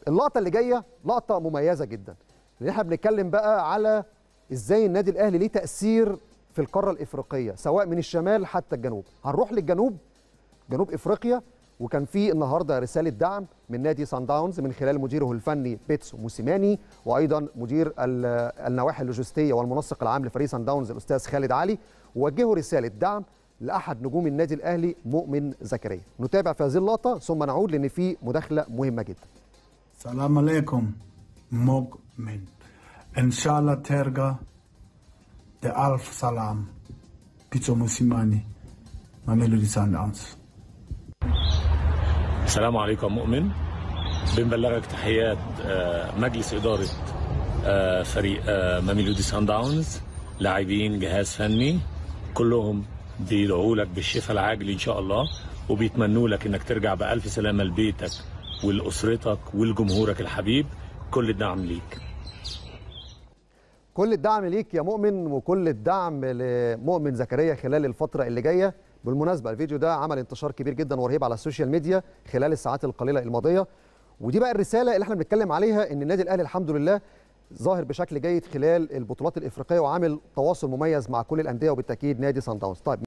اللقطه اللي جايه لقطه مميزه جدا لان احنا بنتكلم بقى على ازاي النادي الاهلي ليه تاثير في القاره الافريقيه سواء من الشمال حتى الجنوب هنروح للجنوب جنوب افريقيا وكان في النهارده رساله دعم من نادي سان داونز من خلال مديره الفني بيتسو موسيماني وايضا مدير النواحي اللوجستيه والمنسق العام لفريق سان داونز الاستاذ خالد علي ووجهوا رساله دعم لاحد نجوم النادي الاهلي مؤمن زكريا نتابع في هذه اللقطه ثم نعود لان في مداخله مهمه جدا السلام عليكم مؤمن ان شاء الله ترجع الف سلام بيتسو موسيماني ماميلودي سان داونز السلام عليكم مؤمن بنبلغك تحيات مجلس إدارة فريق ماميلودي سان داونز لاعبين جهاز فني كلهم بيدعوا لك بالشفاء العاجل إن شاء الله وبيتمنوا لك إنك ترجع بألف سلامة لبيتك ولأسرتك ولجمهورك الحبيب كل الدعم ليك كل الدعم ليك يا مؤمن وكل الدعم لمؤمن زكريا خلال الفترة اللي جاية بالمناسبة الفيديو ده عمل انتشار كبير جدا ورهيب على السوشيال ميديا خلال الساعات القليلة الماضية ودي بقى الرسالة اللي احنا بنتكلم عليها ان النادي الاهلي الحمد لله ظاهر بشكل جيد خلال البطولات الافريقية وعامل تواصل مميز مع كل الأندية وبالتأكيد نادي سان داونز طيب